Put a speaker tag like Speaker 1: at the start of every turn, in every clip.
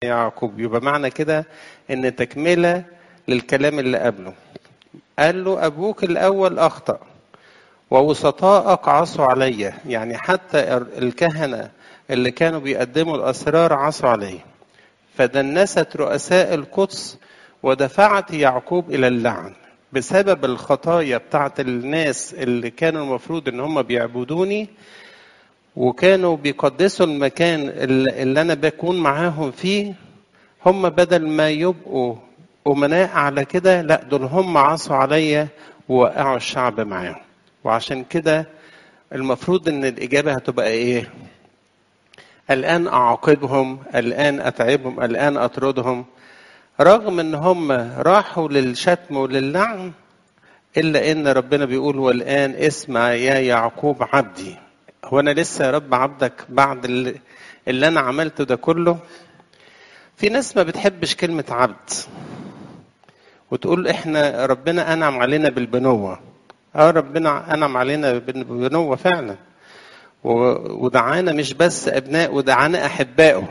Speaker 1: يعقوب يبقى معنى كده ان تكمله للكلام اللي قبله قال له ابوك الاول اخطا ووسطائك عصوا علي يعني حتى الكهنه اللي كانوا بيقدموا الاسرار عصوا عليه فدنست رؤساء القدس ودفعت يعقوب الى اللعن بسبب الخطايا بتاعت الناس اللي كانوا المفروض ان هم بيعبدوني وكانوا بيقدسوا المكان اللي انا بكون معاهم فيه هم بدل ما يبقوا امناء على كده لا دول هم عصوا عليا ووقعوا الشعب معاهم وعشان كده المفروض ان الاجابه هتبقى ايه الان اعاقبهم الان اتعبهم الان اطردهم رغم ان هم راحوا للشتم وللعن الا ان ربنا بيقول والان اسمع يا يعقوب عبدي هو انا لسه يا رب عبدك بعد اللي, اللي انا عملته ده كله في ناس ما بتحبش كلمه عبد وتقول احنا ربنا انعم علينا بالبنوه اه ربنا انعم علينا بالبنوه فعلا ودعانا مش بس ابناء ودعانا احبائه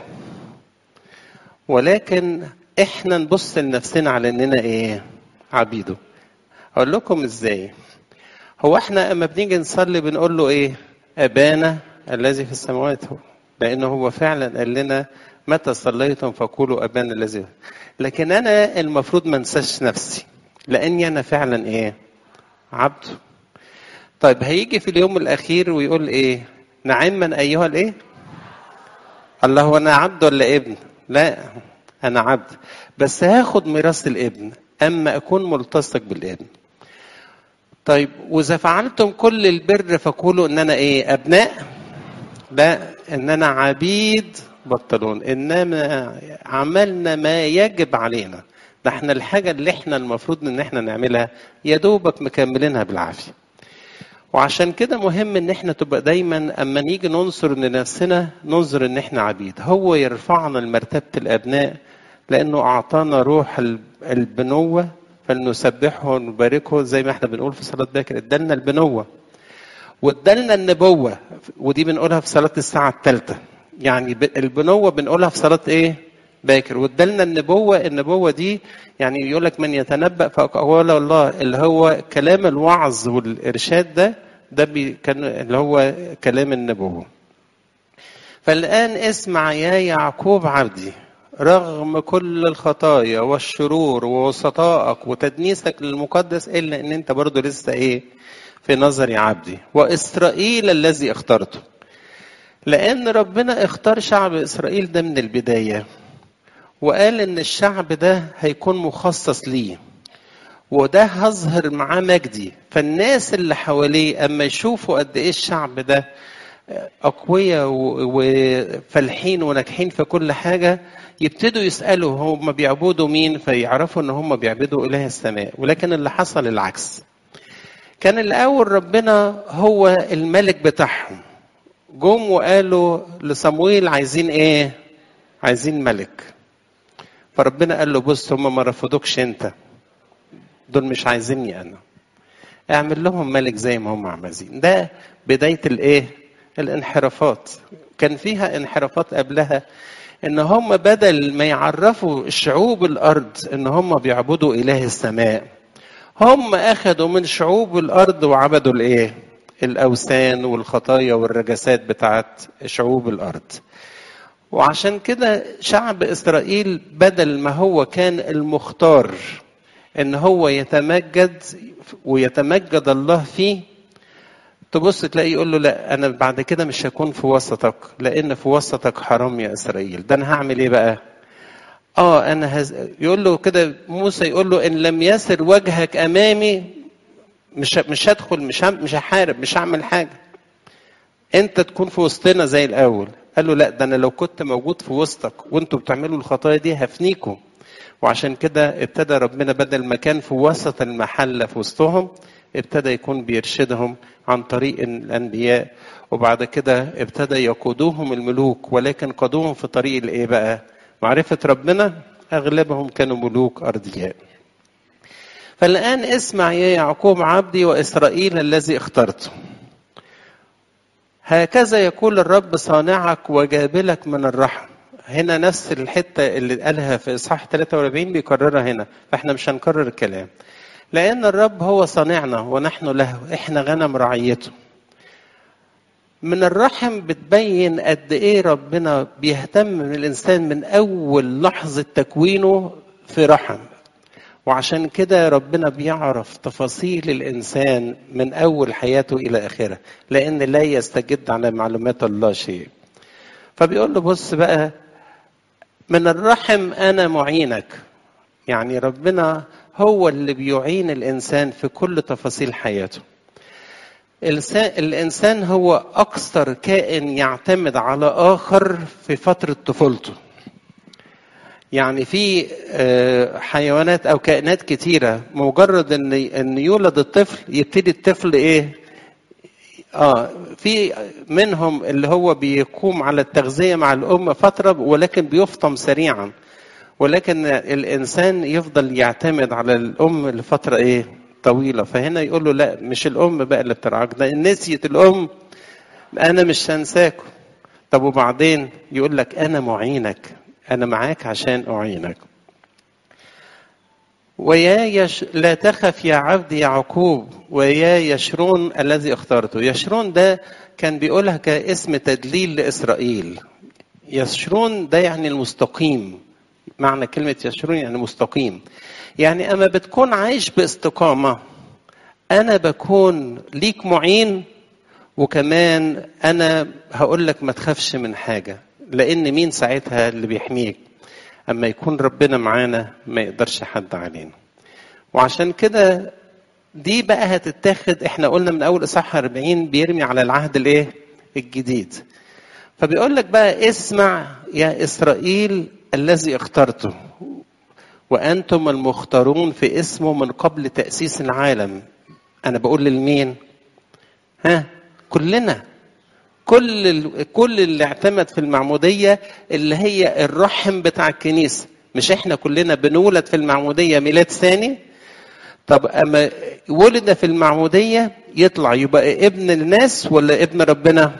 Speaker 1: ولكن احنا نبص لنفسنا على اننا ايه عبيده اقول لكم ازاي هو احنا اما بنيجي نصلي بنقول له ايه ابانا الذي في السماوات هو لانه هو فعلا قال لنا متى صليتم فقولوا ابانا الذي لكن انا المفروض ما انساش نفسي لاني انا فعلا ايه عبد طيب هيجي في اليوم الاخير ويقول ايه نعما ايها الايه الله هو انا عبد ولا ابن لا انا عبد بس هاخد ميراث الابن اما اكون ملتصق بالابن طيب واذا فعلتم كل البر فقولوا ان انا ايه ابناء لا ان انا عبيد بطلون انما عملنا ما يجب علينا ده احنا الحاجه اللي احنا المفروض ان احنا نعملها يا دوبك مكملينها بالعافيه وعشان كده مهم ان احنا تبقى دايما اما نيجي ننصر لنفسنا ننظر ان احنا عبيد هو يرفعنا لمرتبه الابناء لانه اعطانا روح البنوه فلنسبحه ونباركه زي ما احنا بنقول في صلاه باكر ادالنا البنوه وادالنا النبوه ودي بنقولها في صلاه الساعه الثالثه يعني البنوه بنقولها في صلاه ايه باكر وادالنا النبوه النبوه دي يعني يقول لك من يتنبأ فأقوال الله اللي هو كلام الوعظ والإرشاد ده ده بي كان اللي هو كلام النبوة فالآن اسمع يا يعقوب عبدي رغم كل الخطايا والشرور ووسطائك وتدنيسك للمقدس إلا إن أنت برضو لسه إيه في نظري عبدي وإسرائيل الذي اخترته لأن ربنا اختار شعب إسرائيل ده من البداية وقال ان الشعب ده هيكون مخصص ليه وده هظهر معاه مجدي فالناس اللي حواليه اما يشوفوا قد ايه الشعب ده اقوياء وفالحين وناجحين في كل حاجه يبتدوا يسالوا هم بيعبدوا مين فيعرفوا ان هم بيعبدوا اله السماء ولكن اللي حصل العكس كان الاول ربنا هو الملك بتاعهم جم وقالوا لصمويل عايزين ايه عايزين ملك فربنا قال له بص هم ما رفضوكش انت دول مش عايزيني انا اعمل لهم ملك زي ما هم عايزين ده بدايه الايه الانحرافات كان فيها انحرافات قبلها ان هم بدل ما يعرفوا الشعوب الارض ان هم بيعبدوا اله السماء هم اخذوا من شعوب الارض وعبدوا الايه الاوثان والخطايا والرجسات بتاعت شعوب الارض وعشان كده شعب اسرائيل بدل ما هو كان المختار ان هو يتمجد ويتمجد الله فيه تبص تلاقي يقول له لا انا بعد كده مش هكون في وسطك لان في وسطك حرام يا اسرائيل ده انا هعمل ايه بقى اه انا هز... يقول له كده موسى يقول له ان لم يسر وجهك امامي مش مش هدخل مش هم... مش هحارب مش هعمل حاجه انت تكون في وسطنا زي الاول قال له لا ده انا لو كنت موجود في وسطك وانتوا بتعملوا الخطايا دي هفنيكم وعشان كده ابتدى ربنا بدل ما كان في وسط المحله في وسطهم ابتدى يكون بيرشدهم عن طريق الانبياء وبعد كده ابتدى يقودوهم الملوك ولكن قادوهم في طريق الايه بقى؟ معرفه ربنا اغلبهم كانوا ملوك ارضياء. فالان اسمع يا يعقوب عبدي واسرائيل الذي اخترته. هكذا يقول الرب صانعك وجابلك من الرحم هنا نفس الحتة اللي قالها في إصحاح 43 بيكررها هنا فإحنا مش هنكرر الكلام لأن الرب هو صانعنا ونحن له إحنا غنم رعيته من الرحم بتبين قد إيه ربنا بيهتم بالإنسان من أول لحظة تكوينه في رحم وعشان كده ربنا بيعرف تفاصيل الإنسان من أول حياته إلى آخرها لأن لا يستجد على معلومات الله شيء فبيقول له بص بقى من الرحم أنا معينك يعني ربنا هو اللي بيعين الإنسان في كل تفاصيل حياته الإنسان هو أكثر كائن يعتمد على آخر في فترة طفولته يعني في حيوانات او كائنات كتيره مجرد ان ان يولد الطفل يبتدي الطفل ايه اه في منهم اللي هو بيقوم على التغذيه مع الام فتره ولكن بيفطم سريعا ولكن الانسان يفضل يعتمد على الام لفتره ايه طويله فهنا يقول له لا مش الام بقى اللي بترعاك ده نسيت الام انا مش هنساكم طب وبعدين يقول لك انا معينك أنا معاك عشان أعينك ويا يش... لا تخف يا عبد يعقوب ويا يشرون الذي اخترته يشرون ده كان بيقولها كاسم تدليل لإسرائيل يشرون ده يعني المستقيم معنى كلمة يشرون يعني مستقيم يعني أما بتكون عايش باستقامة أنا بكون ليك معين وكمان أنا هقول لك ما تخافش من حاجة لان مين ساعتها اللي بيحميك اما يكون ربنا معانا ما يقدرش حد علينا وعشان كده دي بقى هتتاخد احنا قلنا من اول اصحاح 40 بيرمي على العهد الايه الجديد فبيقول لك بقى اسمع يا اسرائيل الذي اخترته وانتم المختارون في اسمه من قبل تاسيس العالم انا بقول للمين ها كلنا كل كل اللي اعتمد في المعموديه اللي هي الرحم بتاع الكنيسه مش احنا كلنا بنولد في المعموديه ميلاد ثاني طب اما ولد في المعموديه يطلع يبقى ابن الناس ولا ابن ربنا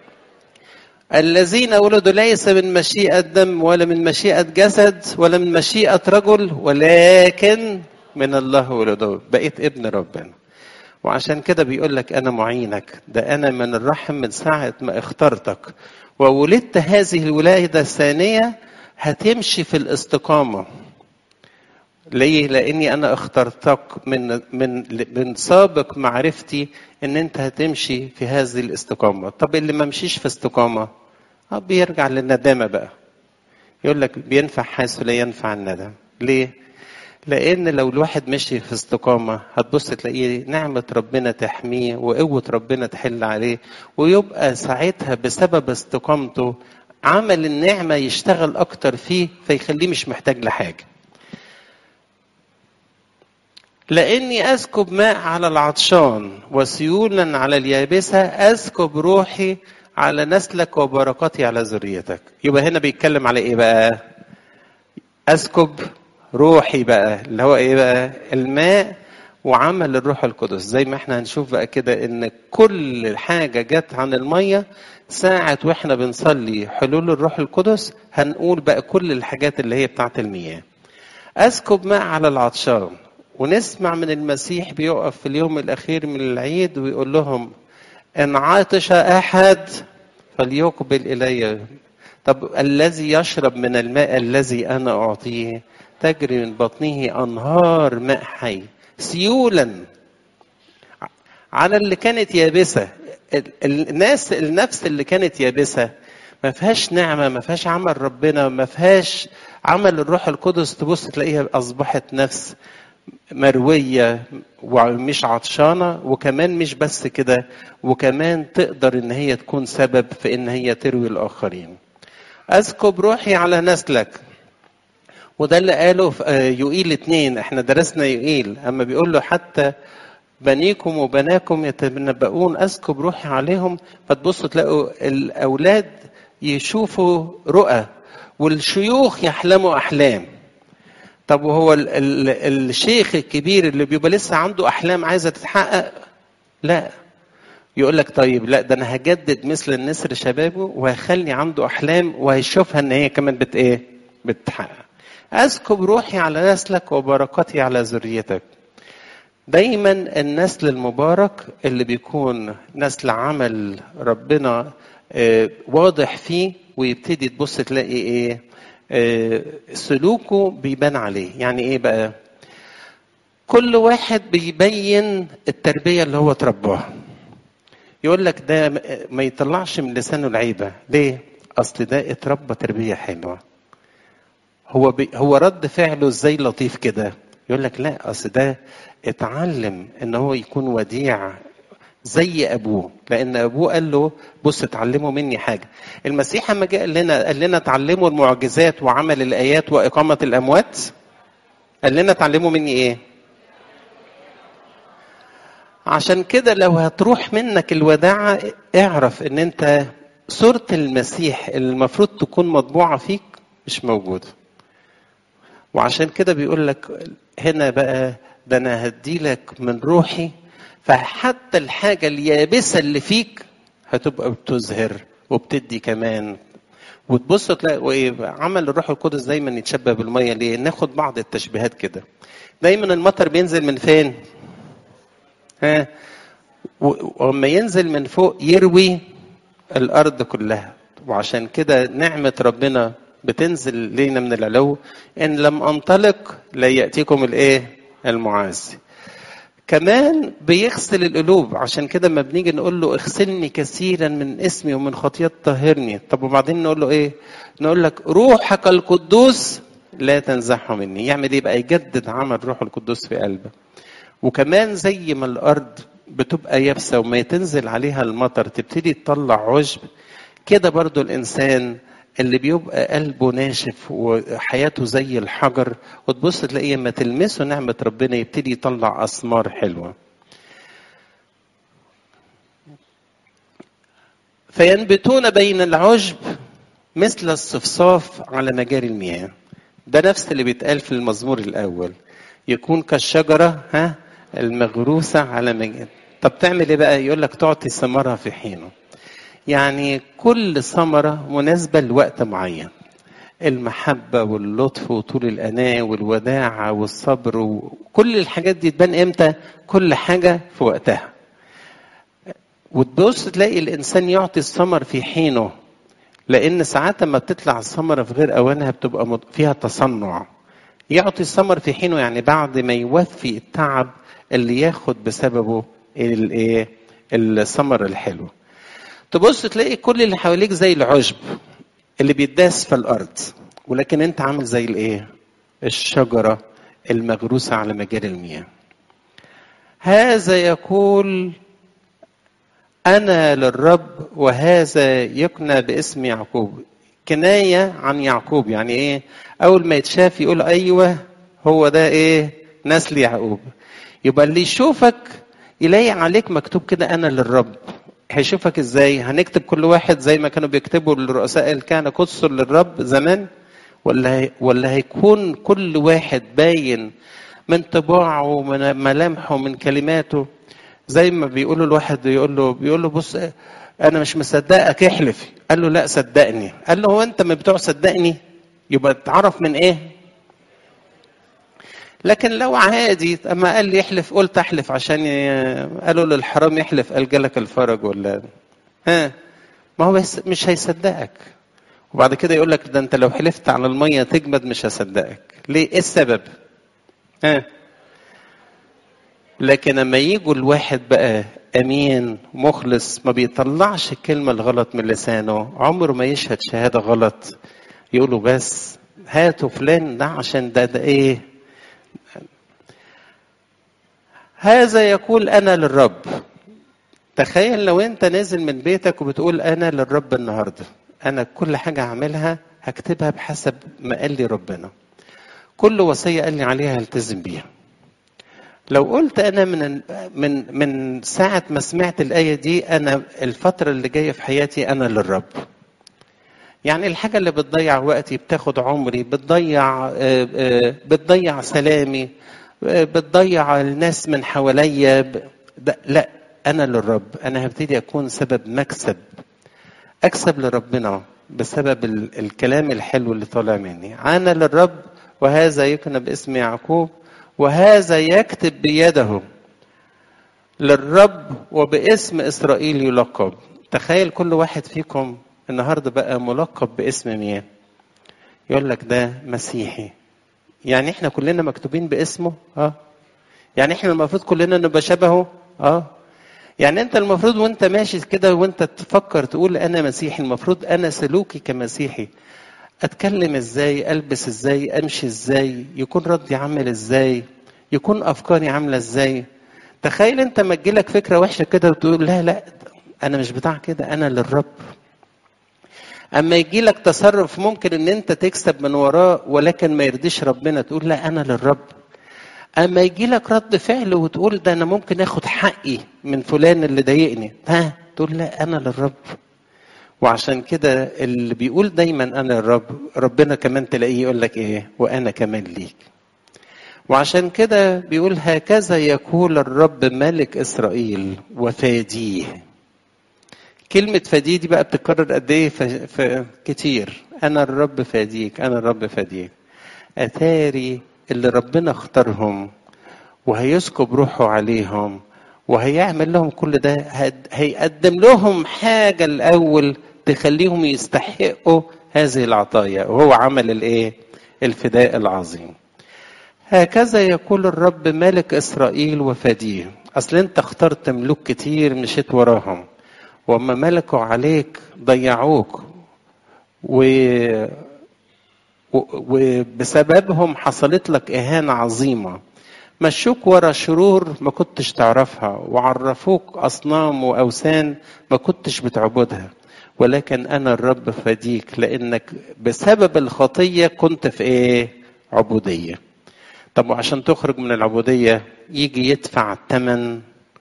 Speaker 1: الذين ولدوا ليس من مشيئة دم ولا من مشيئة جسد ولا من مشيئة رجل ولكن من الله ولدوا بقيت ابن ربنا وعشان كده بيقول لك انا معينك ده انا من الرحم من ساعه ما اخترتك وولدت هذه الولاده الثانيه هتمشي في الاستقامه ليه لاني انا اخترتك من من من سابق معرفتي ان انت هتمشي في هذه الاستقامه طب اللي ما مشيش في استقامه اه بيرجع للندامه بقى يقول لك بينفع حاسس لا ينفع الندم ليه لان لو الواحد مشي في استقامه هتبص تلاقيه نعمه ربنا تحميه وقوه ربنا تحل عليه ويبقى ساعتها بسبب استقامته عمل النعمه يشتغل اكتر فيه فيخليه مش محتاج لحاجه لاني اسكب ماء على العطشان وسيولا على اليابسه اسكب روحي على نسلك وبركاتي على ذريتك يبقى هنا بيتكلم على ايه بقى اسكب روحي بقى اللي هو ايه بقى الماء وعمل الروح القدس زي ما احنا هنشوف بقى كده ان كل حاجة جت عن المية ساعة واحنا بنصلي حلول الروح القدس هنقول بقى كل الحاجات اللي هي بتاعت المياه اسكب ماء على العطشان ونسمع من المسيح بيقف في اليوم الاخير من العيد ويقول لهم ان عطش احد فليقبل الي طب الذي يشرب من الماء الذي انا اعطيه تجري من بطنه انهار ماء حي سيولا على اللي كانت يابسه الناس النفس اللي كانت يابسه ما فيهاش نعمه ما فيهاش عمل ربنا ما فيهاش عمل الروح القدس تبص تلاقيها اصبحت نفس مرويه ومش عطشانه وكمان مش بس كده وكمان تقدر ان هي تكون سبب في ان هي تروي الاخرين اسكب روحي على نسلك وده اللي قاله في يوئيل اتنين احنا درسنا يوئيل اما بيقول له حتى بنيكم وبناكم يتنبؤون اسكب روحي عليهم فتبصوا تلاقوا الاولاد يشوفوا رؤى والشيوخ يحلموا احلام طب وهو ال ال الشيخ الكبير اللي بيبقى لسه عنده احلام عايزه تتحقق لا يقول لك طيب لا ده انا هجدد مثل النسر شبابه وهخلي عنده احلام وهيشوفها ان هي كمان بت ايه بتحقق اسكب روحي على نسلك وبركاتي على ذريتك دايما النسل المبارك اللي بيكون نسل عمل ربنا آه، واضح فيه ويبتدي تبص تلاقي ايه آه، سلوكه بيبان عليه يعني ايه بقى كل واحد بيبين التربيه اللي هو ترباها يقول لك ده ما يطلعش من لسانه العيبه ليه اصل ده اتربى تربيه حلوه هو بي هو رد فعله ازاي لطيف كده يقول لك لا اصل ده اتعلم ان هو يكون وديع زي ابوه لان ابوه قال له بص اتعلموا مني حاجه المسيح لما جاء قال لنا قال لنا اتعلموا المعجزات وعمل الايات واقامه الاموات قال لنا اتعلموا مني ايه عشان كده لو هتروح منك الوداعة اعرف ان انت صورة المسيح اللي المفروض تكون مطبوعة فيك مش موجودة وعشان كده بيقول لك هنا بقى ده انا هديلك من روحي فحتى الحاجة اليابسة اللي فيك هتبقى بتزهر وبتدي كمان وتبص تلاقي ايه عمل الروح القدس دايما يتشبه بالميه ليه؟ ناخد بعض التشبيهات كده. دايما المطر بينزل من فين؟ ها ولما ينزل من فوق يروي الارض كلها وعشان كده نعمه ربنا بتنزل لينا من العلو ان لم انطلق لا ياتيكم الايه المعازي كمان بيغسل القلوب عشان كده لما بنيجي نقول له اغسلني كثيرا من اسمي ومن خطيئتي طهرني طب وبعدين نقول له ايه نقول لك روحك القدوس لا تنزعه مني يعمل ايه بقى يجدد عمل روح القدوس في قلبك وكمان زي ما الارض بتبقى يابسه وما تنزل عليها المطر تبتدي تطلع عشب كده برضو الانسان اللي بيبقى قلبه ناشف وحياته زي الحجر وتبص تلاقيه لما تلمسه نعمه ربنا يبتدي يطلع اثمار حلوه فينبتون بين العشب مثل الصفصاف على مجاري المياه ده نفس اللي بيتقال في المزمور الاول يكون كالشجره ها المغروسه على مجاري طب تعمل ايه بقى يقول لك تعطي ثمرها في حينه يعني كل ثمرة مناسبة لوقت معين المحبة واللطف وطول الأناة والوداعة والصبر وكل الحاجات دي تبان إمتى كل حاجة في وقتها وتبص تلاقي الإنسان يعطي الثمر في حينه لأن ساعات ما بتطلع الثمرة في غير أوانها بتبقى فيها تصنع يعطي الثمر في حينه يعني بعد ما يوفي التعب اللي ياخد بسببه الايه الثمر الحلو تبص تلاقي كل اللي حواليك زي العشب اللي بيداس في الارض ولكن انت عامل زي الايه الشجره المغروسه على مجاري المياه هذا يقول انا للرب وهذا يكنى باسم يعقوب كنايه عن يعقوب يعني ايه اول ما يتشاف يقول ايوه هو ده ايه نسل يعقوب يبقى اللي يشوفك يلاقي عليك مكتوب كده انا للرب هيشوفك ازاي هنكتب كل واحد زي ما كانوا بيكتبوا للرؤساء الكهنه قدسوا للرب زمان ولا هي ولا هيكون كل واحد باين من طباعه ومن ملامحه ومن كلماته زي ما بيقولوا الواحد يقول له بيقول له بص انا مش مصدقك احلف قال له لا صدقني قال له هو انت من بتوع صدقني يبقى تعرف من ايه لكن لو عادي اما قال لي احلف قلت احلف عشان قالوا للحرام يحلف قال جالك الفرج ولا ها ما هو مش هيصدقك وبعد كده يقول لك ده انت لو حلفت على الميه تجمد مش هصدقك ليه ايه السبب ها لكن لما يجوا الواحد بقى امين مخلص ما بيطلعش الكلمه الغلط من لسانه عمره ما يشهد شهاده غلط يقولوا بس هاتوا فلان ده عشان ده ده ايه هذا يقول انا للرب تخيل لو انت نازل من بيتك وبتقول انا للرب النهارده انا كل حاجه هعملها هكتبها بحسب ما قال لي ربنا كل وصيه قال لي عليها هلتزم بيها لو قلت انا من من من ساعه ما سمعت الايه دي انا الفتره اللي جايه في حياتي انا للرب يعني الحاجه اللي بتضيع وقتي بتاخد عمري بتضيع بتضيع سلامي بتضيع الناس من حواليا لا انا للرب انا هبتدي اكون سبب مكسب اكسب لربنا بسبب ال- الكلام الحلو اللي طالع مني انا للرب وهذا يكن باسم يعقوب وهذا يكتب بيده للرب وباسم اسرائيل يلقب تخيل كل واحد فيكم النهارده بقى ملقب باسم مين يقول لك ده مسيحي يعني احنا كلنا مكتوبين باسمه اه يعني احنا المفروض كلنا نبقى شبهه اه يعني انت المفروض وانت ماشي كده وانت تفكر تقول انا مسيحي المفروض انا سلوكي كمسيحي اتكلم ازاي البس ازاي امشي ازاي يكون ردي عامل ازاي يكون افكاري عامله ازاي تخيل انت ما تجيلك فكره وحشه كده وتقول لا لا انا مش بتاع كده انا للرب اما يجي لك تصرف ممكن ان انت تكسب من وراه ولكن ما يرضيش ربنا تقول لا انا للرب اما يجي لك رد فعل وتقول ده انا ممكن اخد حقي من فلان اللي ضايقني ها تقول لا انا للرب وعشان كده اللي بيقول دايما انا الرب ربنا كمان تلاقيه يقول لك ايه وانا كمان ليك وعشان كده بيقول هكذا يقول الرب ملك اسرائيل وفاديه كلمة فديه دي بقى بتتكرر قد ايه ف... ف... كتير انا الرب فاديك انا الرب فاديك اتاري اللي ربنا اختارهم وهيسكب روحه عليهم وهيعمل لهم كل ده هد- هيقدم لهم حاجة الأول تخليهم يستحقوا هذه العطايا وهو عمل الايه الفداء العظيم هكذا يقول الرب ملك إسرائيل وفديه أصل أنت اخترت ملوك كتير مشيت وراهم وما ملكوا عليك ضيعوك و... و... وبسببهم حصلت لك إهانة عظيمة مشوك ورا شرور ما كنتش تعرفها وعرفوك أصنام وأوثان ما كنتش بتعبدها ولكن أنا الرب فديك لأنك بسبب الخطية كنت في إيه؟ عبودية طب وعشان تخرج من العبودية يجي يدفع الثمن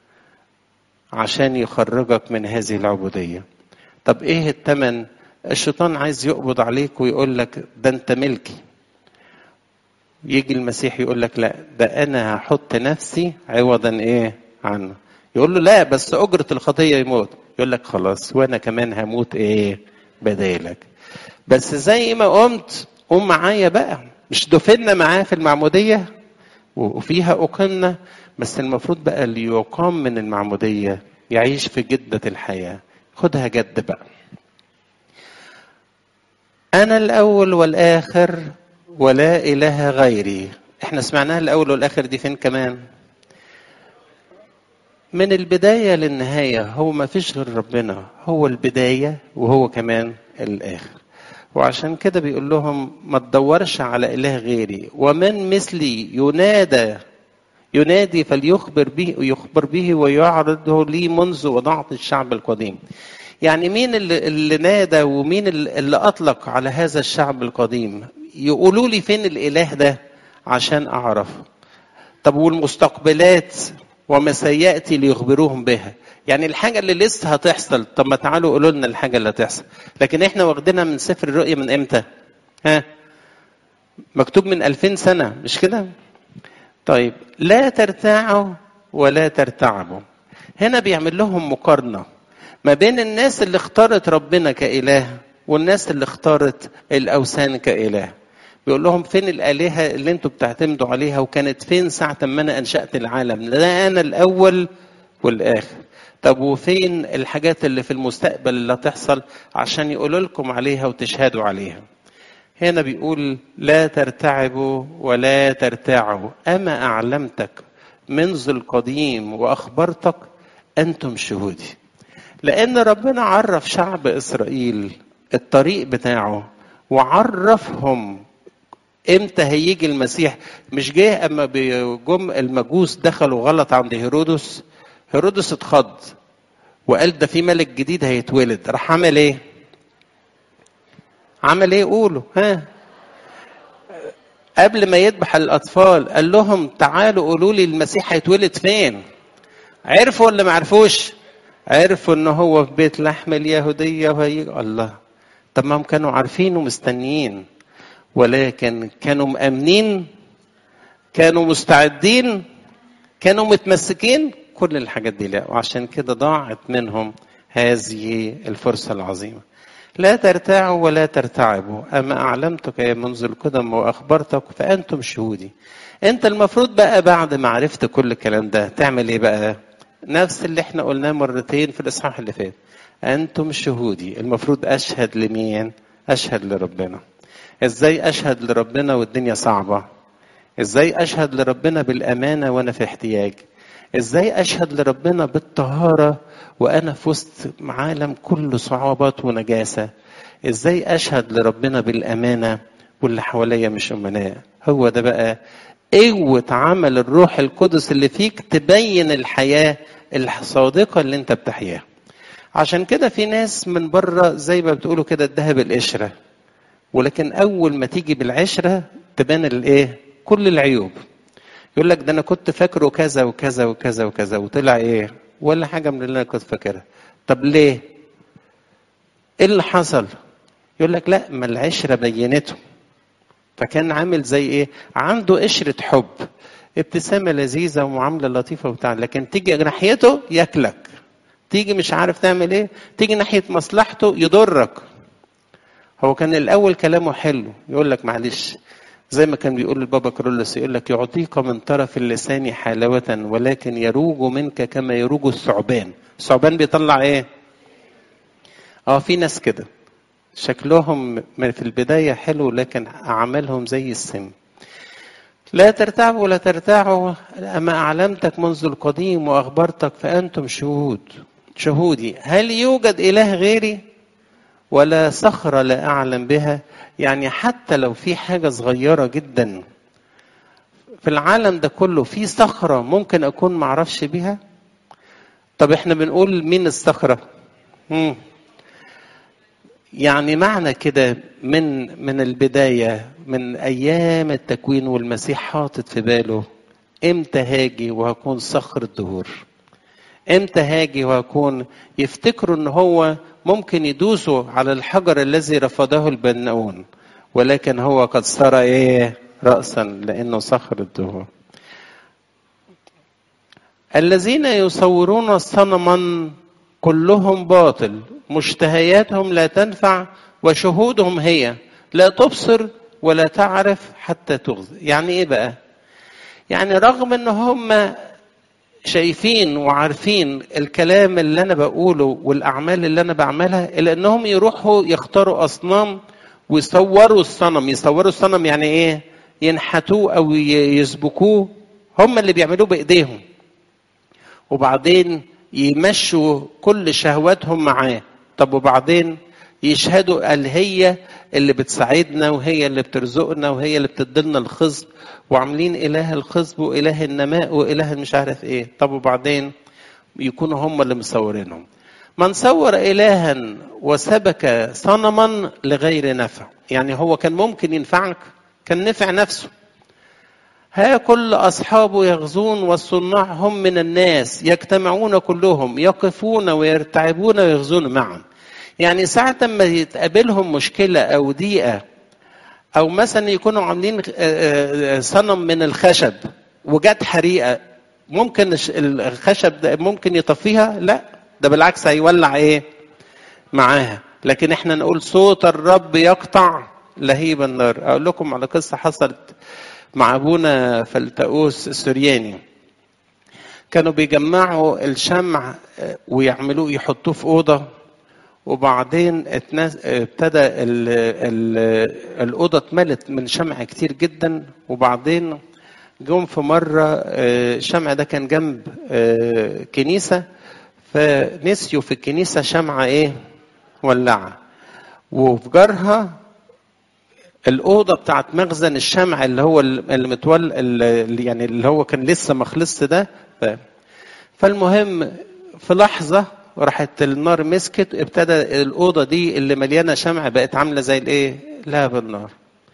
Speaker 1: عشان يخرجك من هذه العبودية طب ايه الثمن الشيطان عايز يقبض عليك ويقول لك ده انت ملكي يجي المسيح يقول لك لا ده انا هحط نفسي عوضا ايه عنه يقول له لا بس اجرة الخطية يموت يقول لك خلاص وانا كمان هموت ايه بدالك بس زي ما قمت قوم معايا بقى مش دفنا معاه في المعمودية وفيها أقمنا بس المفروض بقى اللي يقام من المعمودية يعيش في جدة الحياة خدها جد بقى أنا الأول والآخر ولا إله غيري احنا سمعناها الأول والآخر دي فين كمان من البداية للنهاية هو ما فيش غير ربنا هو البداية وهو كمان الآخر وعشان كده بيقول لهم ما تدورش على إله غيري ومن مثلي ينادى ينادي فليخبر به ويخبر به ويعرضه لي منذ وضعت الشعب القديم يعني مين اللي, اللي نادى ومين اللي أطلق على هذا الشعب القديم يقولوا لي فين الإله ده عشان أعرفه طب والمستقبلات وما سيأتي ليخبروهم بها يعني الحاجة اللي لسه هتحصل طب ما تعالوا قولوا لنا الحاجة اللي هتحصل لكن احنا واخدينها من سفر الرؤيا من امتى ها مكتوب من ألفين سنة مش كده طيب لا ترتاعوا ولا ترتعبوا هنا بيعمل لهم مقارنة ما بين الناس اللي اختارت ربنا كإله والناس اللي اختارت الأوثان كإله بيقول لهم فين الآلهة اللي انتوا بتعتمدوا عليها وكانت فين ساعة ما أنا أنشأت العالم لا أنا الأول والآخر طب وفين الحاجات اللي في المستقبل اللي هتحصل عشان يقولوا لكم عليها وتشهدوا عليها هنا بيقول لا ترتعبوا ولا ترتاعوا أما أعلمتك منذ القديم وأخبرتك أنتم شهودي لأن ربنا عرف شعب إسرائيل الطريق بتاعه وعرفهم امتى هيجي المسيح مش جه اما بجم المجوس دخلوا غلط عند هيرودس هيرودس اتخض وقال ده في ملك جديد هيتولد راح عمل ايه عمل ايه قولوا ها قبل ما يذبح الاطفال قال لهم تعالوا قولوا لي المسيح هيتولد فين عرفوا ولا ما عرفوش عرفوا ان هو في بيت لحم اليهوديه وهيجي الله طب ما هم كانوا عارفين ومستنيين ولكن كانوا مأمنين كانوا مستعدين كانوا متمسكين كل الحاجات دي لا وعشان كده ضاعت منهم هذه الفرصة العظيمة لا ترتاعوا ولا ترتعبوا أما أعلمتك يا منذ القدم وأخبرتك فأنتم شهودي أنت المفروض بقى بعد ما عرفت كل الكلام ده تعمل إيه بقى نفس اللي احنا قلناه مرتين في الإصحاح اللي فات أنتم شهودي المفروض أشهد لمين أشهد لربنا إزاي أشهد لربنا والدنيا صعبة إزاي أشهد لربنا بالأمانة وأنا في احتياج ازاي اشهد لربنا بالطهاره وانا في وسط عالم كله صعوبات ونجاسه ازاي اشهد لربنا بالامانه واللي حواليا مش امناء هو ده بقى قوة عمل الروح القدس اللي فيك تبين الحياة الصادقة اللي انت بتحياها عشان كده في ناس من بره زي ما بتقولوا كده الذهب القشرة ولكن أول ما تيجي بالعشرة تبان الإيه؟ كل العيوب يقول لك ده انا كنت فاكره كذا وكذا وكذا وكذا وطلع ايه ولا حاجه من اللي انا كنت فاكرها طب ليه ايه اللي حصل يقول لك لا ما العشره بينته فكان عامل زي ايه عنده قشره حب ابتسامه لذيذه ومعامله لطيفه وبتاع لكن تيجي ناحيته ياكلك تيجي مش عارف تعمل ايه تيجي ناحيه مصلحته يضرك هو كان الاول كلامه حلو يقول لك معلش زي ما كان بيقول البابا كرولس يقول لك يعطيك من طرف اللسان حلاوة ولكن يروج منك كما يروج الثعبان الثعبان بيطلع ايه اه في ناس كده شكلهم في البداية حلو لكن أعمالهم زي السم لا ترتعبوا ولا ترتاعوا أما أعلمتك منذ القديم وأخبرتك فأنتم شهود شهودي هل يوجد إله غيري ولا صخرة لا أعلم بها يعني حتى لو في حاجة صغيرة جدا في العالم ده كله في صخرة ممكن أكون معرفش بيها طب احنا بنقول مين الصخرة مم. يعني معنى كده من من البداية من أيام التكوين والمسيح حاطط في باله امتى هاجي وهكون صخر الدهور امتى هاجي وهكون يفتكروا ان هو ممكن يدوسوا على الحجر الذي رفضه البناؤون ولكن هو قد صار ايه رأسا لأنه صخر الدهور الذين يصورون صنما كلهم باطل مشتهياتهم لا تنفع وشهودهم هي لا تبصر ولا تعرف حتى تغزى يعني ايه بقى يعني رغم ان هم شايفين وعارفين الكلام اللي انا بقوله والاعمال اللي انا بعملها الا انهم يروحوا يختاروا اصنام ويصوروا الصنم يصوروا الصنم يعني ايه ينحتوه او يسبكوه هم اللي بيعملوه بايديهم وبعدين يمشوا كل شهواتهم معاه طب وبعدين يشهدوا قال هي اللي بتساعدنا وهي اللي بترزقنا وهي اللي بتدلنا الخصب وعاملين اله الخصب واله النماء واله مش عارف ايه طب وبعدين يكونوا هم اللي مصورينهم من صور الها وسبك صنما لغير نفع يعني هو كان ممكن ينفعك كان نفع نفسه ها كل أصحابه يغزون والصناع هم من الناس يجتمعون كلهم يقفون ويرتعبون ويغزون معا يعني ساعة ما يتقابلهم مشكلة أو ضيقة أو مثلا يكونوا عاملين صنم من الخشب وجت حريقة ممكن الخشب ده ممكن يطفيها؟ لا ده بالعكس هيولع إيه؟ معاها لكن احنا نقول صوت الرب يقطع لهيب النار أقول لكم على قصة حصلت مع ابونا فلتؤوس السرياني كانوا بيجمعوا الشمع ويعملوه يحطوه في اوضه وبعدين ابتدى ال ال الاوضه اتملت من شمع كتير جدا وبعدين جم في مره الشمع ده كان جنب كنيسه فنسيوا في الكنيسه شمعه ايه ولعه وفي جارها الاوضه بتاعت مخزن الشمع اللي هو اللي متول اللي يعني اللي هو كان لسه ما خلصش ده فالمهم في لحظه راحت النار مسكت ابتدى الاوضه دي اللي مليانه شمع بقت عامله زي الايه؟ لهب النار.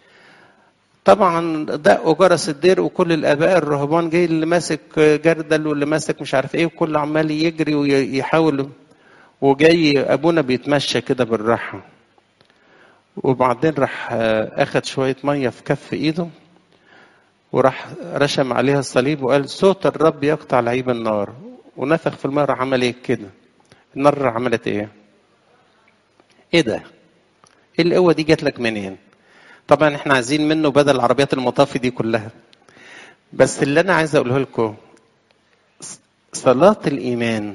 Speaker 1: طبعا دقوا جرس الدير وكل الاباء الرهبان جاي اللي ماسك جردل واللي ماسك مش عارف ايه وكل عمال يجري ويحاول وجاي ابونا بيتمشى كده بالراحه وبعدين راح اخد شويه ميه في كف ايده وراح رشم عليها الصليب وقال صوت الرب يقطع لعيب النار ونفخ في الماء راح عمل ايه كده النار عملت ايه ايه ده ايه القوه دي جات لك منين طبعا احنا عايزين منه بدل العربيات المطافي دي كلها بس اللي انا عايز اقوله لكم صلاه الايمان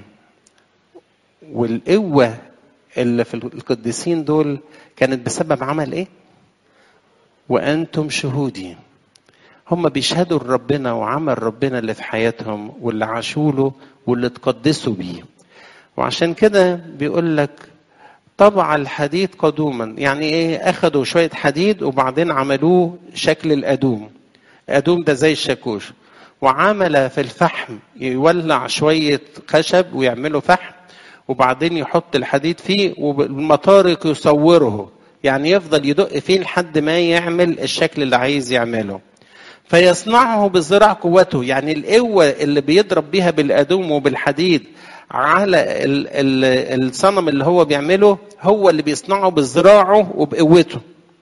Speaker 1: والقوه اللي في القديسين دول كانت بسبب عمل ايه وانتم شهودي هم بيشهدوا لربنا وعمل ربنا اللي في حياتهم واللي عاشوا له واللي اتقدسوا بيه وعشان كده بيقول لك طبع الحديد قدوما يعني ايه اخدوا شويه حديد وبعدين عملوه شكل الادوم الادوم ده زي الشاكوش وعمل في الفحم يولع شويه خشب ويعملوا فحم وبعدين يحط الحديد فيه والمطارق يصوره يعني يفضل يدق فيه لحد ما يعمل الشكل اللي عايز يعمله فيصنعه بذراع قوته يعني القوة اللي بيضرب بيها بالأدوم وبالحديد على ال ال الصنم اللي هو بيعمله هو اللي بيصنعه بذراعه وبقوته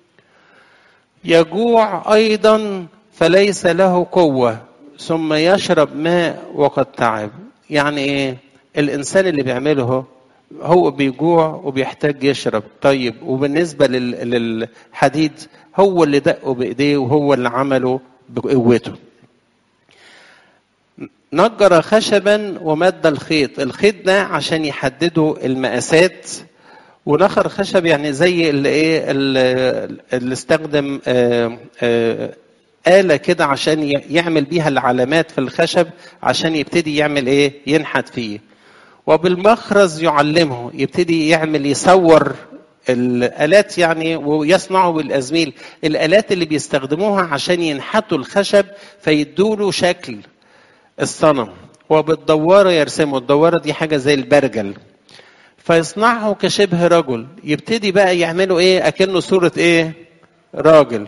Speaker 1: يجوع أيضا فليس له قوة ثم يشرب ماء وقد تعب يعني إيه الإنسان اللي بيعمله هو بيجوع وبيحتاج يشرب طيب وبالنسبة للحديد هو اللي دقه بإيديه وهو اللي عمله بقوته نجر خشبا ومد الخيط الخيط ده عشان يحددوا المقاسات ونخر خشب يعني زي اللي ايه اللي استخدم آآ آآ آلة كده عشان يعمل بيها العلامات في الخشب عشان يبتدي يعمل ايه ينحت فيه وبالمخرز يعلمه يبتدي يعمل يصور الالات يعني ويصنعوا بالازميل الالات اللي بيستخدموها عشان ينحتوا الخشب فيدوا له شكل الصنم وبالدواره يرسمه الدواره دي حاجه زي البرجل فيصنعه كشبه رجل يبتدي بقى يعملوا ايه اكنه صوره ايه راجل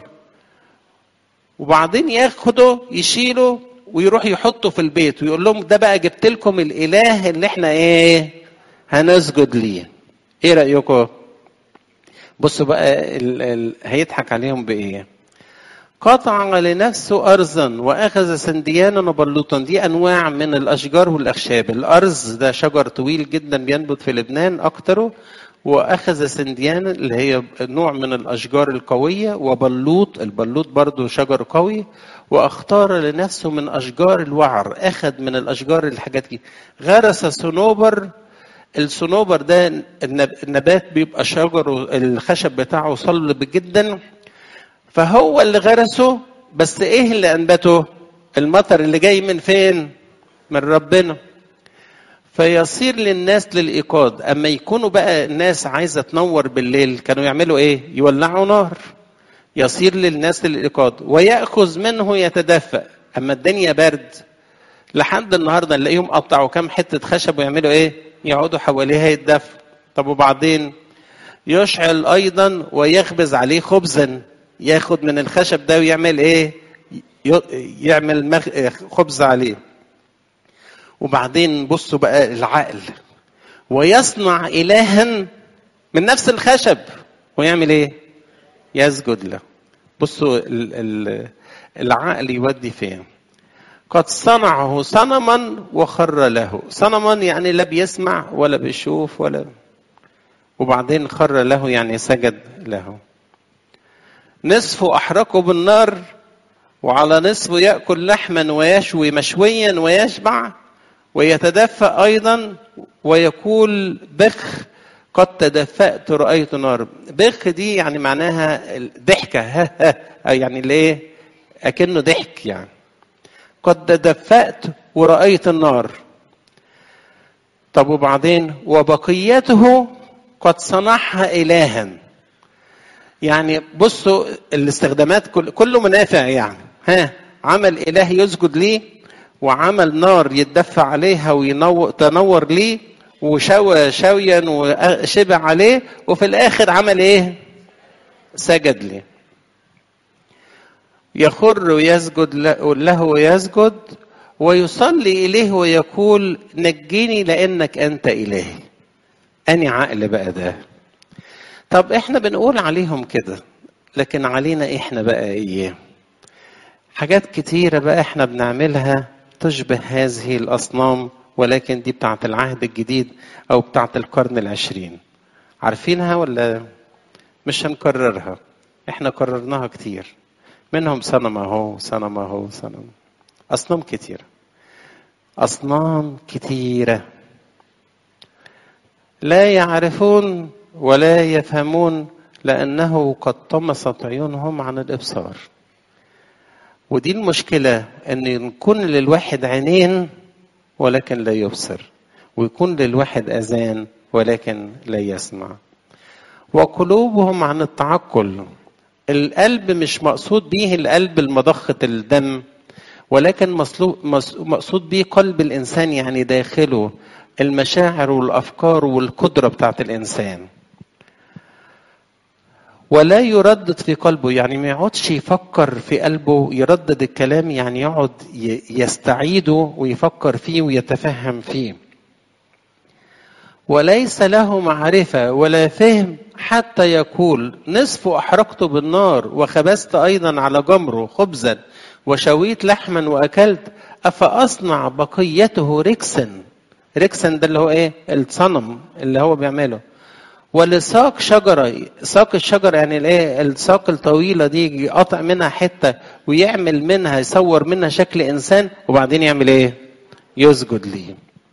Speaker 1: وبعدين ياخده يشيله ويروح يحطه في البيت ويقول لهم ده بقى جبت لكم الاله اللي احنا ايه هنسجد ليه ايه رايكم بصوا بقى ال ال هيضحك عليهم بايه قطع لنفسه ارزا واخذ سنديانا وبلوطا دي انواع من الاشجار والاخشاب الارز ده شجر طويل جدا بينبت في لبنان اكتره واخذ سنديان اللي هي نوع من الاشجار القويه وبلوط البلوط برضه شجر قوي واختار لنفسه من اشجار الوعر اخذ من الاشجار الحاجات دي غرس صنوبر الصنوبر ده النبات بيبقى شجر الخشب بتاعه صلب جدا فهو اللي غرسه بس ايه اللي انبته المطر اللي جاي من فين من ربنا فيصير للناس للايقاد اما يكونوا بقى الناس عايزه تنور بالليل كانوا يعملوا ايه يولعوا نار يصير للناس للايقاد وياخذ منه يتدفأ اما الدنيا برد لحد النهارده نلاقيهم قطعوا كام حته خشب ويعملوا ايه يقعدوا حواليها يتدفوا طب وبعدين يشعل ايضا ويخبز عليه خبزا ياخد من الخشب ده ويعمل ايه يعمل مخ... خبز عليه وبعدين بصوا بقى العقل ويصنع الها من نفس الخشب ويعمل ايه يسجد له بصوا ال... ال... العقل يودي فين قد صنعه صنما وخر له صنما يعني لا بيسمع ولا بيشوف ولا وبعدين خر له يعني سجد له نصفه أحرقه بالنار وعلى نصفه يأكل لحما ويشوي مشويا ويشبع ويتدفأ أيضا ويقول بخ قد تدفأت رأيت نار بخ دي يعني معناها ضحكة يعني ليه أكنه ضحك يعني قد تدفأت ورأيت النار طب وبعدين وبقيته قد صنعها إلها يعني بصوا الاستخدامات كل كله منافع يعني ها عمل إله يسجد ليه وعمل نار يتدفى عليها وينور تنور ليه وشوى شويا وشبع عليه وفي الآخر عمل إيه؟ سجد ليه يخر ويسجد له ويسجد ويصلي إليه ويقول نجيني لأنك أنت إلهي أني عقل بقى ده طب احنا بنقول عليهم كده لكن علينا احنا بقى ايه حاجات كتيرة بقى احنا بنعملها تشبه هذه الأصنام ولكن دي بتاعت العهد الجديد أو بتاعت القرن العشرين عارفينها ولا مش هنكررها احنا كررناها كتير منهم صنم اهو صنم اهو صنم اصنام كتيره اصنام كتيره لا يعرفون ولا يفهمون لانه قد طمست عيونهم عن الابصار ودي المشكله ان يكون للواحد عينين ولكن لا يبصر ويكون للواحد اذان ولكن لا يسمع وقلوبهم عن التعقل القلب مش مقصود به القلب المضخة الدم ولكن مقصود به قلب الإنسان يعني داخله المشاعر والأفكار والقدرة بتاعت الإنسان ولا يردد في قلبه يعني ما يقعدش يفكر في قلبه يردد الكلام يعني يقعد يستعيده ويفكر فيه ويتفهم فيه وليس له معرفة ولا فهم حتى يقول نصف أحرقت بالنار وخبزت أيضا على جمره خبزا وشويت لحما وأكلت أفأصنع بقيته ركسا ركسا ده اللي هو إيه الصنم اللي هو بيعمله ولساق شجرة ساق الشجرة يعني الايه الساق الطويلة دي يقطع منها حتة ويعمل منها يصور منها شكل إنسان وبعدين يعمل ايه يسجد ليه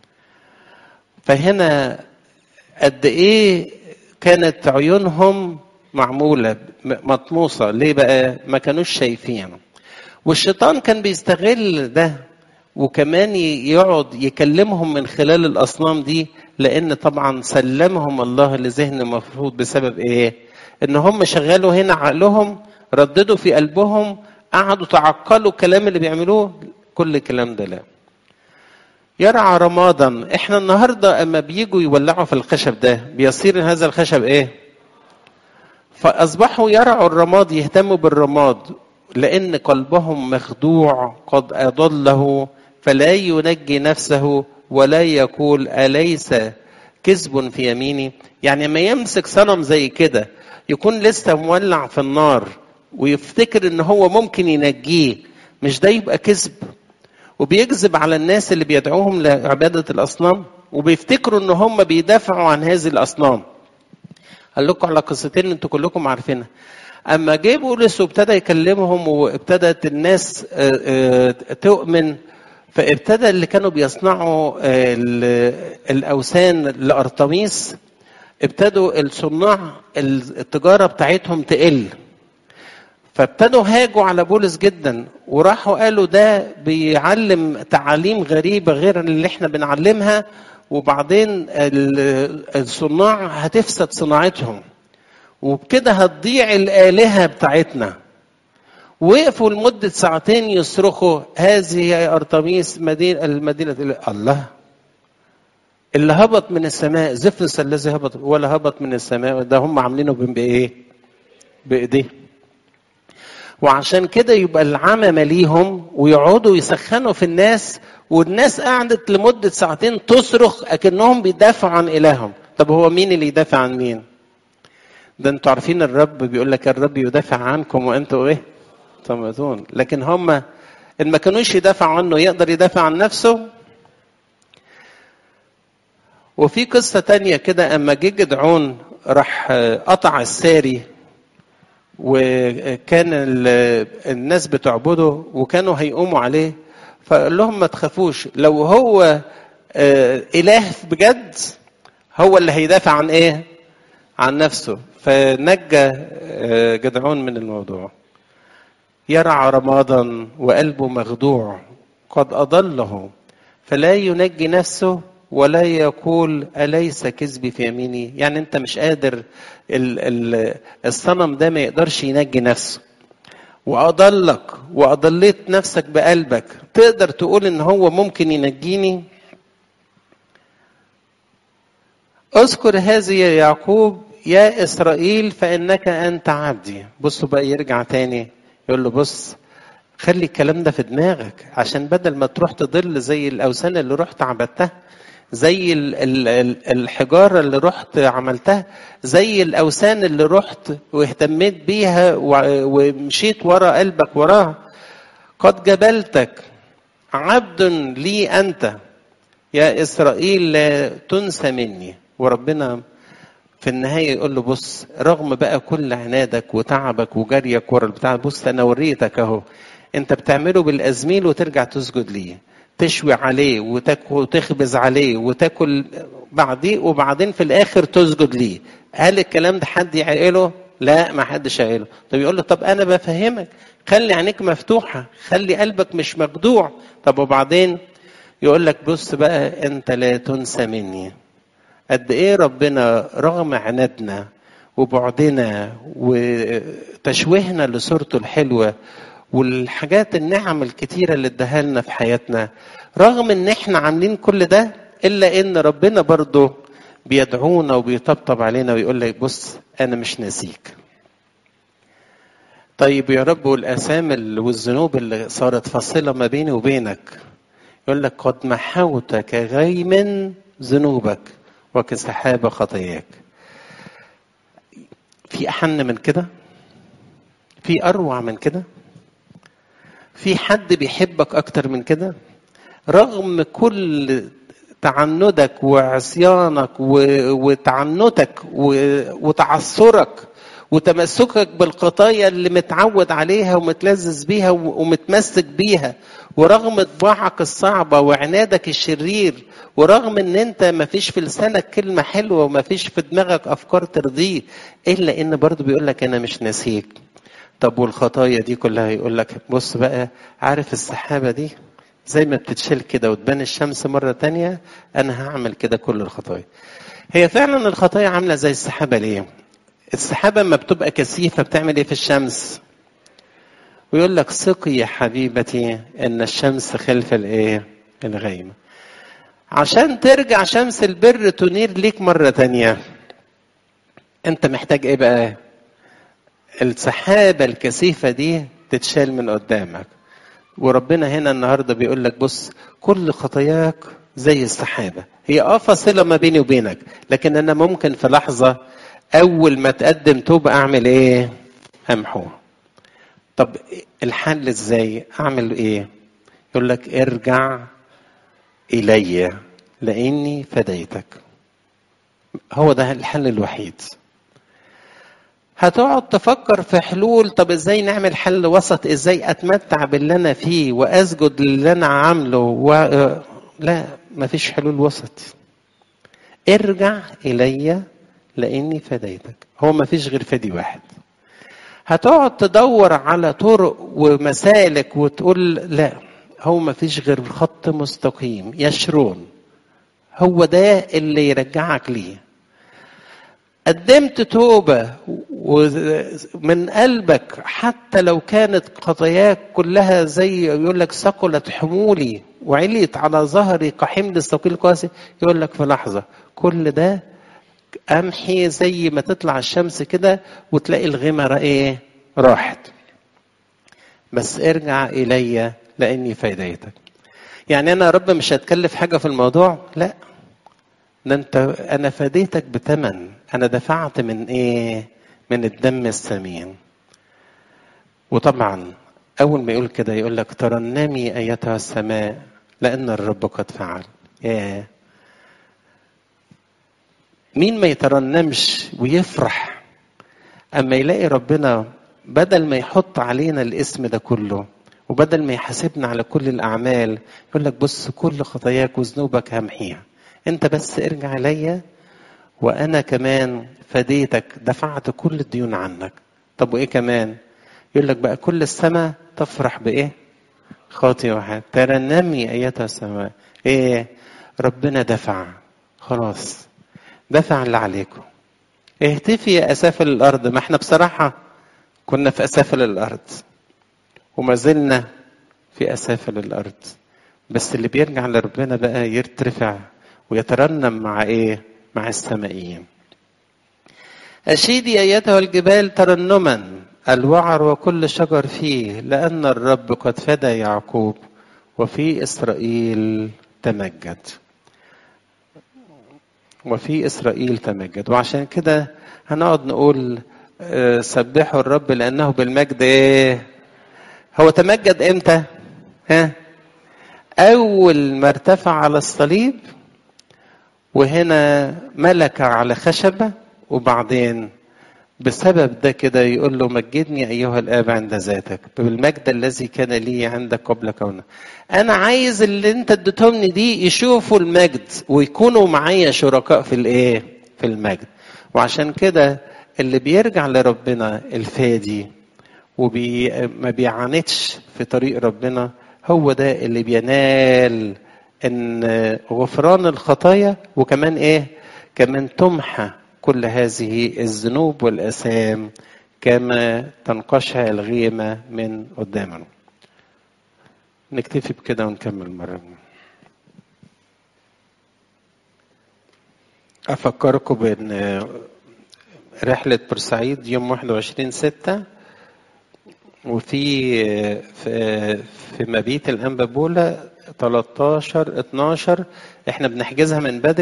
Speaker 1: فهنا قد ايه كانت عيونهم معموله مطموسه ليه بقى ما كانوش شايفين والشيطان كان بيستغل ده وكمان يقعد يكلمهم من خلال الاصنام دي لان طبعا سلمهم الله لذهن مفروض بسبب ايه ان هم شغلوا هنا عقلهم رددوا في قلبهم قعدوا تعقلوا الكلام اللي بيعملوه كل الكلام ده لا يرعى رمادا احنا النهارده اما بيجوا يولعوا في الخشب ده بيصير هذا الخشب ايه فاصبحوا يرعوا الرماد يهتموا بالرماد لان قلبهم مخدوع قد اضله فلا ينجي نفسه ولا يقول اليس كذب في يميني يعني ما يمسك صنم زي كده يكون لسه مولع في النار ويفتكر ان هو ممكن ينجيه مش ده يبقى كذب وبيكذب على الناس اللي بيدعوهم لعبادة الأصنام وبيفتكروا إن هم بيدافعوا عن هذه الأصنام. قال لكم على قصتين أنتوا كلكم عارفينها. أما جه بولس وابتدى يكلمهم وابتدت الناس تؤمن فابتدى اللي كانوا بيصنعوا الأوثان لأرطميس ابتدوا الصناع التجارة بتاعتهم تقل. فابتدوا هاجوا على بولس جدا وراحوا قالوا ده بيعلم تعاليم غريبه غير اللي احنا بنعلمها وبعدين الصناع هتفسد صناعتهم وبكده هتضيع الالهه بتاعتنا وقفوا لمده ساعتين يصرخوا هذه يا ارتميس مدينه المدينه الله اللي هبط من السماء زفرس الذي هبط ولا هبط من السماء ده هم عاملينه بايه؟ بايديه وعشان كده يبقى العمى مليهم ويقعدوا يسخنوا في الناس والناس قعدت لمدة ساعتين تصرخ أكنهم بيدافعوا عن إلههم طب هو مين اللي يدافع عن مين ده انتوا عارفين الرب بيقول لك الرب يدافع عنكم وانتوا ايه تموتون لكن هم ان ما كانوش يدافعوا عنه يقدر يدافع عن نفسه وفي قصة تانية كده أما جه جدعون راح قطع الساري وكان الناس بتعبده وكانوا هيقوموا عليه فقال لهم ما تخافوش لو هو اله بجد هو اللي هيدافع عن ايه عن نفسه فنجى جدعون من الموضوع يرعى رمادا وقلبه مخدوع قد اضله فلا ينجي نفسه ولا يقول أليس كذبي في يميني يعني أنت مش قادر الصنم ده ما يقدرش ينجي نفسه وأضلك وأضليت نفسك بقلبك تقدر تقول إن هو ممكن ينجيني اذكر هذه يا يعقوب يا إسرائيل فإنك أنت عبدي بصوا بقى يرجع تاني يقول له بص خلي الكلام ده في دماغك عشان بدل ما تروح تضل زي الأوثان اللي رحت عبدتها زي ال ال الحجارة اللي رحت عملتها زي الأوثان اللي رحت واهتميت بيها ومشيت ورا قلبك وراها قد جبلتك عبد لي أنت يا إسرائيل لا تنسى مني وربنا في النهاية يقول له بص رغم بقى كل عنادك وتعبك وجريك ورا البتاع بص أنا وريتك أهو أنت بتعمله بالأزميل وترجع تسجد ليه تشوي عليه وتاكل وتخبز عليه وتاكل بعديه وبعدين في الآخر تسجد ليه هل الكلام ده حد يعقله؟ لا ما حدش يعقله طب يقول له طب أنا بفهمك خلي عينيك مفتوحة خلي قلبك مش مخدوع طب وبعدين يقول لك بص بقى أنت لا تنسى مني قد ايه ربنا رغم عنادنا وبعدنا وتشويهنا لصورته الحلوه والحاجات النعم الكتيره اللي اداها لنا في حياتنا رغم ان احنا عاملين كل ده الا ان ربنا برضه بيدعونا وبيطبطب علينا ويقول لك بص انا مش ناسيك طيب يا رب والاسام والذنوب اللي صارت فاصله ما بيني وبينك يقول لك قد محوت كغيم ذنوبك وكسحاب خطاياك في أحن من كده في أروع من كده في حد بيحبك أكتر من كده رغم كل تعنتك وعصيانك وتعنتك وتعثرك وتمسكك بالخطايا اللي متعود عليها ومتلذذ بيها ومتمسك بيها ورغم طباعك الصعبة وعنادك الشرير ورغم ان انت ما فيش في لسانك كلمة حلوة وما فيش في دماغك افكار ترضيه الا ان برضه بيقول لك انا مش ناسيك طب والخطايا دي كلها يقول لك بص بقى عارف السحابة دي زي ما بتتشيل كده وتبان الشمس مرة تانية انا هعمل كده كل الخطايا هي فعلا الخطايا عاملة زي السحابة ليه السحابة لما بتبقى كثيفة بتعمل ايه في الشمس ويقول لك ثقي يا حبيبتي ان الشمس خلف الايه الغيمه عشان ترجع شمس البر تنير ليك مرة تانية انت محتاج ايه بقى السحابة الكثيفة دي تتشال من قدامك وربنا هنا النهاردة بيقول لك بص كل خطاياك زي السحابة هي اه فاصلة ما بيني وبينك لكن انا ممكن في لحظة اول ما تقدم توبة اعمل ايه امحوها طب الحل ازاي اعمل ايه يقول لك ارجع الي لاني فديتك هو ده الحل الوحيد هتقعد تفكر في حلول طب ازاي نعمل حل وسط ازاي اتمتع باللي انا فيه واسجد للي انا عامله و... لا مفيش حلول وسط ارجع الي لاني فديتك هو مفيش غير فدي واحد هتقعد تدور على طرق ومسالك وتقول لا هو ما فيش غير خط مستقيم يشرون هو ده اللي يرجعك ليه قدمت توبة من قلبك حتى لو كانت خطاياك كلها زي يقول لك ثقلت حمولي وعليت على ظهري كحمل الثقيل القاسي يقول لك في لحظة كل ده امحي زي ما تطلع الشمس كده وتلاقي الغمرة ايه راحت بس ارجع الي لاني فديتك يعني انا يا رب مش هتكلف حاجه في الموضوع لا ده انت انا فديتك بثمن انا دفعت من ايه من الدم الثمين وطبعا اول ما يقول كده يقول لك ترنمي ايتها السماء لان الرب قد فعل ياه مين ما يترنمش ويفرح اما يلاقي ربنا بدل ما يحط علينا الاسم ده كله وبدل ما يحاسبنا على كل الاعمال يقول لك بص كل خطاياك وذنوبك همحيها انت بس ارجع ليا وانا كمان فديتك دفعت كل الديون عنك طب وايه كمان يقول لك بقى كل السماء تفرح بايه خاطي واحد ترنمي ايتها السماء ايه ربنا دفع خلاص دفع اللي عليكم اهتفي يا اسافل الارض ما احنا بصراحه كنا في اسافل الارض وما زلنا في اسافل الارض بس اللي بيرجع لربنا بقى يرتفع ويترنم مع ايه مع السمائيين أشيدي أيتها الجبال ترنما الوعر وكل شجر فيه لأن الرب قد فدى يعقوب وفي إسرائيل تمجد وفي إسرائيل تمجد وعشان كده هنقعد نقول سبحوا الرب لأنه بالمجد إيه هو تمجد إمتى ها أول ما ارتفع على الصليب وهنا ملك على خشبة وبعدين بسبب ده كده يقول له مجدني أيها الآب عند ذاتك بالمجد الذي كان لي عندك قبل كونه أنا عايز اللي أنت اديتهم دي يشوفوا المجد ويكونوا معايا شركاء في الإيه؟ في المجد وعشان كده اللي بيرجع لربنا الفادي وما بيعاندش في طريق ربنا هو ده اللي بينال ان غفران الخطايا وكمان ايه كمان تمحى كل هذه الذنوب والاثام كما تنقشها الغيمه من قدامنا نكتفي بكده ونكمل مره افكركم بان رحله بورسعيد يوم 21 6 وفي في في مبيت الانبا بولا 13 12 احنا بنحجزها من بدري